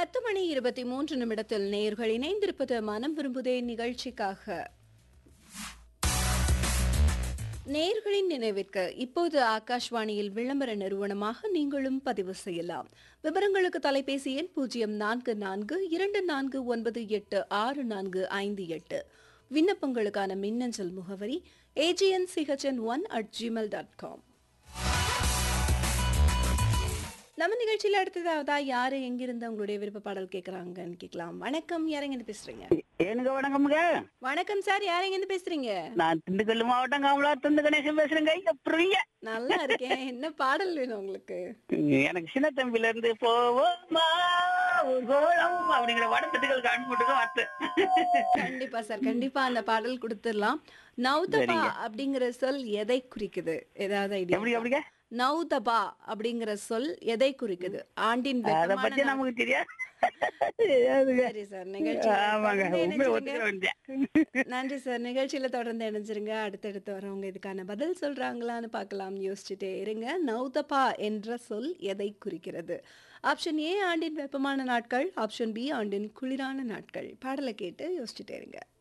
பத்து மணி இருபத்தி மூன்று நிமிடத்தில் நேர்கள் இணைந்திருப்பது மனம் விரும்புதே நிகழ்ச்சிக்காக நேர்களின் நினைவிற்கு இப்போது ஆகாஷ்வாணியில் விளம்பர நிறுவனமாக நீங்களும் பதிவு செய்யலாம் விவரங்களுக்கு தொலைபேசி எண் பூஜ்ஜியம் நான்கு நான்கு இரண்டு நான்கு ஒன்பது எட்டு ஆறு நான்கு ஐந்து எட்டு விண்ணப்பங்களுக்கான மின்னஞ்சல் முகவரி AGN CHN one at Gmail dot com நம்ம நிகழ்ச்சியில அடுத்ததாவதா யாரு எங்கிருந்து உங்களுடைய விருப்ப பாடல் கேக்குறாங்கன்னு கேட்கலாம் வணக்கம் யாரெங்க பேசுறீங்க ஏனுங்க வணக்கம்ங்க வணக்கம் சார் யாரெங்க பேசுறீங்க நான் திண்டுக்கல் மாவட்டம் காமலா திண்டு கணேசன் பேசுறேங்க எப்படிங்க நல்லா இருக்கேன் என்ன பாடல் வேணும் உங்களுக்கு எனக்கு சின்ன தம்பில இருந்து போவோமா ஒரு கோலம் அப்படிங்கிற வடத்தட்டுகள் காண்பட்டுக்கு வார்த்தை கண்டிப்பா சார் கண்டிப்பா அந்த பாடல் கொடுத்துடலாம் நௌதபா சரிங்க. அப்படிங்கிற சொல் எதை குறிக்குது ஏதாவது ஐடியா எப்படி அப்படிங்க நௌதபா அப்படிங்கிற சொல் எதை குறிக்குது ஆண்டின் அத வெப்பமான பத்தி நாள். நமக்கு தெரியாது அதுங்க. சரி சார் நிகழ்ச்சி ஆமாங்க உண்மை ஒத்துக்கிற வேண்டியது நன்றி சார் நிகழ்ச்சியில தொடர்ந்து இணைஞ்சிருங்க அடுத்தடுத்து வரவங்க இதுக்கான பதில் சொல்றாங்களான்னு பார்க்கலாம் யோசிச்சுட்டே இருங்க நௌதபா என்ற சொல் எதை குறிக்கிறது ஆப்ஷன் ஏ ஆண்டின் வெப்பமான நாட்கள் ஆப்ஷன் பி ஆண்டின் குளிரான நாட்கள் பாடலை கேட்டு யோசிச்சுட்டே இருங்க